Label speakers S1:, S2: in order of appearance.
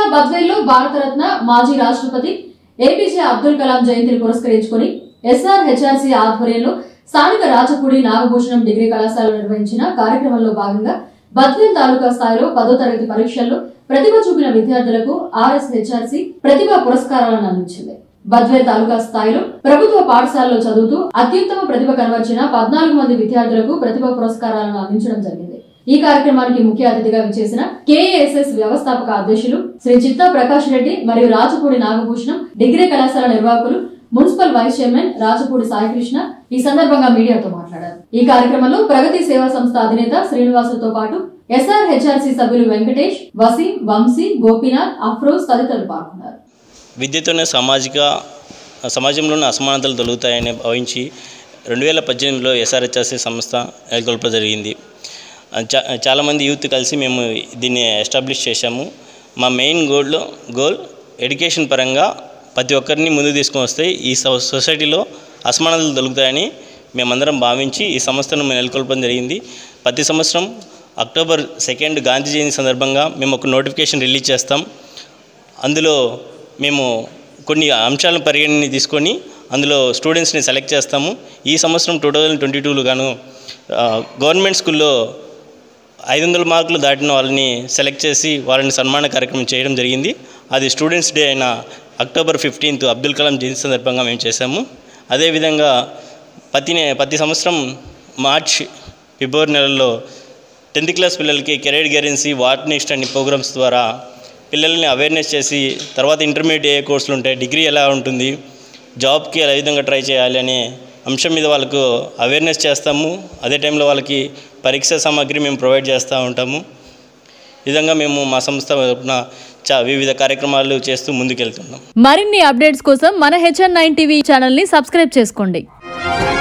S1: బద్వేల్లో భారతరత్న మాజీ రాష్ట్రపతి ఏపీజే అబ్దుల్ కలాం జయంతిని పురస్కరించుకుని ఎస్ఆర్ హెచ్ఆర్సీ ఆధ్వర్యంలో స్థానిక రాజపూడి నాగభూషణం డిగ్రీ కళాశాలలో నిర్వహించిన కార్యక్రమంలో భాగంగా బద్వేల్ తాలూకా స్థాయిలో పదో తరగతి పరీక్షల్లో ప్రతిభ చూపిన విద్యార్థులకు ఆర్ఎస్ హెచ్ఆర్సీ ప్రతిభా పురస్కారాలను అందించింది బద్వేల్ తాలూకా స్థాయిలో ప్రభుత్వ పాఠశాలలో చదువుతూ అత్యుత్తమ ప్రతిభ కనబర్చిన పద్నాలుగు మంది విద్యార్థులకు ప్రతిభా పురస్కారాలను అందించడం జరిగింది ఈ కార్యక్రమానికి ముఖ్య అతిథిగా విచ్చేసిన కేఏఎస్ఎస్ వ్యవస్థాపక అధ్యక్షులు శ్రీ చిత్తా ప్రకాష్ రెడ్డి మరియు రాజపూడి నాగభూషణం డిగ్రీ కళాశాల నిర్వాహకులు municipal vice chairman Rajapudi Saikrishna ఈ సందర్భంగా మీడియాతో మాట్లాడారు ఈ కార్యక్రమంలో ప్రగతి సేవా సంస్థ అధినేత శ్రీనివాసులతో పాటు ఎస్ఆర్ హెచ్ఆర్సీ సభ్యులు వెంకటేష్ వసీం వంశీ గోపీనాథ్ అఫ్రోజ్ తదితరులు పాల్గొన్నారు
S2: విద్యతోనే సామాజిక సమాజంలోని అసమానతలు తొలుగుతాయని భావించి రెండు వేల పద్దెనిమిదిలో ఎస్ఆర్హెచ్ఆర్సీ సంస్థ నెలకొల్ప జరిగింది చా చాలామంది యూత్ కలిసి మేము దీన్ని ఎస్టాబ్లిష్ చేశాము మా మెయిన్ గోల్లో గోల్ ఎడ్యుకేషన్ పరంగా ప్రతి ఒక్కరిని ముందు తీసుకొని వస్తే ఈ సొ- సొసైటీలో అసమానతలు తొలుగుతాయని మేమందరం భావించి ఈ సంస్థను మేము నెలకొల్పడం జరిగింది ప్రతి సంవత్సరం అక్టోబర్ సెకండ్ గాంధీ జయంతి సందర్భంగా మేము ఒక నోటిఫికేషన్ రిలీజ్ చేస్తాం అందులో మేము కొన్ని అంశాలను పరిగణని తీసుకొని అందులో స్టూడెంట్స్ని సెలెక్ట్ చేస్తాము ఈ సంవత్సరం టూ థౌజండ్ ట్వంటీ టూలో గాను ఆ, గవర్నమెంట్ స్కూల్లో ఐదు వందల మార్కులు దాటిన వాళ్ళని సెలెక్ట్ చేసి వాళ్ళని సన్మాన కార్యక్రమం చేయడం జరిగింది అది స్టూడెంట్స్ డే అయిన అక్టోబర్ ఫిఫ్టీన్త్ అబ్దుల్ కలాం జయంతి సందర్భంగా మేము చేశాము అదేవిధంగా ప్రతి నె- ప్రతి సంవత్సరం మార్చ్ ఫిబ్రవరి నెలల్లో టెన్త్ క్లాస్ పిల్లలకి కెరీర్ గైడెన్సీ వాట్ నెక్స్ట్ అనే ప్రోగ్రామ్స్ ద్వారా పిల్లల్ని అవేర్నెస్ చేసి తర్వాత ఇంటర్మీడియట్ ఏ కోర్సులు ఉంటాయి డిగ్రీ ఎలా ఉంటుంది జాబ్కి ఏ విధంగా ట్రై చేయాలి అనే అంశం మీద వాళ్ళకు అవేర్నెస్ చేస్తాము అదే టైంలో వాళ్ళకి పరీక్ష సామాగ్రి మేము ప్రొవైడ్ చేస్తూ ఉంటాము ఈ విధంగా మేము మా సంస్థ తరపున చా వివిధ కార్యక్రమాలు చేస్తూ ముందుకెళ్తున్నాం
S3: మరిన్ని అప్డేట్స్ కోసం మన హెచ్ఎన్ నైన్ టీవీ ఛానల్ని సబ్స్క్రైబ్ చేసుకోండి